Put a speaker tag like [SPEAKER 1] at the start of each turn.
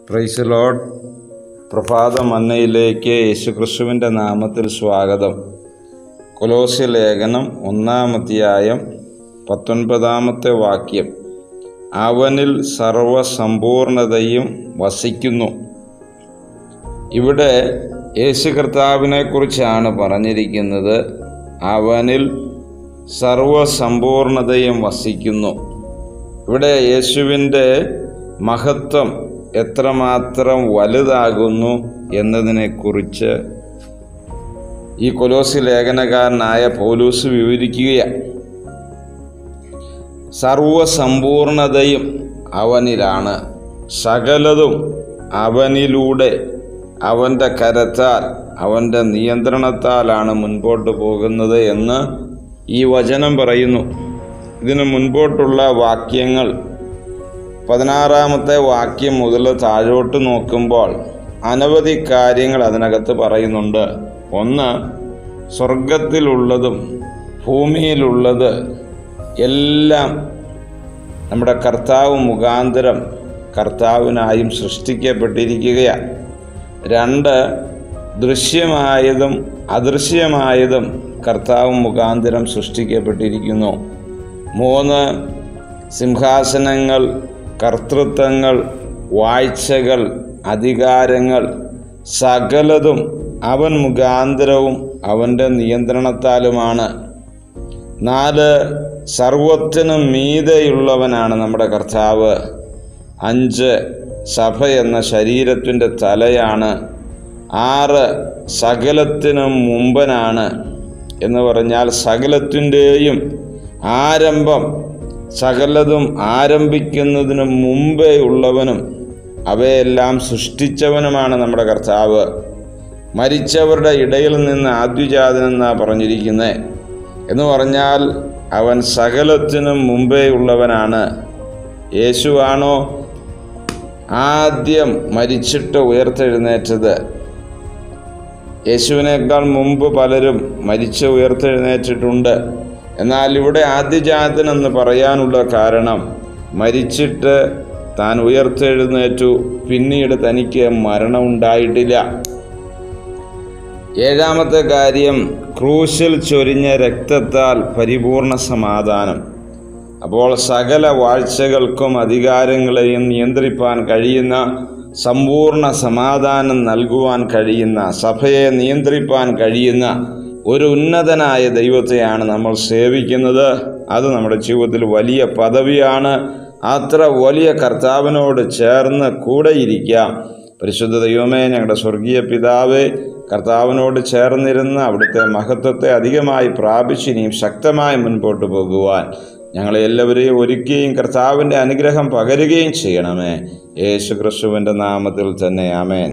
[SPEAKER 1] price load പ്രഭാത മന്നയിലേക്ക് യേശുക്രിസ്തുവിൻ്റെ നാമത്തിൽ സ്വാഗതം കൊലോസ്യ ലേഖനം ഒന്നാമധ്യായം പത്തൊൻപതാമത്തെ വാക്യം അവനിൽ സർവസമ്പൂർണതയും വസിക്കുന്നു ഇവിടെ യേശു കർത്താവിനെ കുറിച്ചാണ് പറഞ്ഞിരിക്കുന്നത് അവനിൽ സർവസമ്പൂർണതയും വസിക്കുന്നു ഇവിടെ യേശുവിൻ്റെ മഹത്വം എത്രമാത്രം വലുതാകുന്നു എന്നതിനെക്കുറിച്ച് ഈ കൊലോസി ലേഖനകാരനായ പൗലൂസ് വിവരിക്കുകയാണ് സർവസമ്പൂർണതയും അവനിലാണ് സകലതും അവനിലൂടെ അവൻ്റെ കരത്താൽ അവൻ്റെ നിയന്ത്രണത്താലാണ് മുൻപോട്ട് പോകുന്നത് എന്ന് ഈ വചനം പറയുന്നു ഇതിന് മുൻപോട്ടുള്ള വാക്യങ്ങൾ പതിനാറാമത്തെ വാക്യം മുതൽ താഴോട്ട് നോക്കുമ്പോൾ അനവധി കാര്യങ്ങൾ അതിനകത്ത് പറയുന്നുണ്ട് ഒന്ന് സ്വർഗത്തിലുള്ളതും ഭൂമിയിലുള്ളത് എല്ലാം നമ്മുടെ കർത്താവ് മുഖാന്തരം കർത്താവിനായും സൃഷ്ടിക്കപ്പെട്ടിരിക്കുകയാണ് രണ്ട് ദൃശ്യമായതും അദൃശ്യമായതും കർത്താവ് മുഖാന്തരം സൃഷ്ടിക്കപ്പെട്ടിരിക്കുന്നു മൂന്ന് സിംഹാസനങ്ങൾ കർത്തൃത്വങ്ങൾ വാഴ്ചകൾ അധികാരങ്ങൾ സകലതും അവൻ മുഖാന്തരവും അവൻ്റെ നിയന്ത്രണത്താലുമാണ് നാല് സർവത്തിനും മീതെയുള്ളവനാണ് നമ്മുടെ കർത്താവ് അഞ്ച് സഭ എന്ന ശരീരത്തിൻ്റെ തലയാണ് ആറ് സകലത്തിനും മുമ്പനാണ് എന്ന് പറഞ്ഞാൽ സകലത്തിൻ്റെയും ആരംഭം സകലതും ആരംഭിക്കുന്നതിന് മുമ്പേ ഉള്ളവനും അവയെല്ലാം സൃഷ്ടിച്ചവനുമാണ് നമ്മുടെ കർത്താവ് മരിച്ചവരുടെ ഇടയിൽ നിന്ന് ആദ്യജാതനെന്നാണ് പറഞ്ഞിരിക്കുന്നത് എന്ന് പറഞ്ഞാൽ അവൻ സകലത്തിനും മുമ്പേ ഉള്ളവനാണ് യേശുവാണോ ആദ്യം മരിച്ചിട്ട് ഉയർത്തെഴുന്നേറ്റത് യേശുവിനേക്കാൾ മുമ്പ് പലരും മരിച്ച് ഉയർത്തെഴുന്നേറ്റിട്ടുണ്ട് എന്നാൽ ഇവിടെ ആദ്യജാതൻ എന്ന് പറയാനുള്ള കാരണം മരിച്ചിട്ട് താൻ ഉയർത്തെഴുന്നേറ്റു പിന്നീട് തനിക്ക് മരണം ഉണ്ടായിട്ടില്ല ഏഴാമത്തെ കാര്യം ക്രൂശിൽ ചൊരിഞ്ഞ രക്തത്താൽ പരിപൂർണ സമാധാനം അപ്പോൾ സകല വാഴ്ചകൾക്കും അധികാരങ്ങളെയും നിയന്ത്രിപ്പാൻ കഴിയുന്ന സമ്പൂർണ്ണ സമാധാനം നൽകുവാൻ കഴിയുന്ന സഭയെ നിയന്ത്രിപ്പാൻ കഴിയുന്ന ഒരു ഉന്നതനായ ദൈവത്തെയാണ് നമ്മൾ സേവിക്കുന്നത് അത് നമ്മുടെ ജീവിതത്തിൽ വലിയ പദവിയാണ് അത്ര വലിയ കർത്താവിനോട് ചേർന്ന് കൂടെ ഇരിക്കാം പരിശുദ്ധ ദൈവമേ ഞങ്ങളുടെ സ്വർഗീയ പിതാവേ കർത്താവിനോട് ചേർന്നിരുന്ന് അവിടുത്തെ മഹത്വത്തെ അധികമായി പ്രാപിച്ച് ഇനിയും ശക്തമായി മുൻപോട്ട് പോകുവാൻ ഞങ്ങളെ എല്ലാവരെയും ഒരുക്കുകയും കർത്താവിൻ്റെ അനുഗ്രഹം പകരുകയും ചെയ്യണമേ യേശു ക്രിസ്തുവിൻ്റെ നാമത്തിൽ തന്നെ ആമേൻ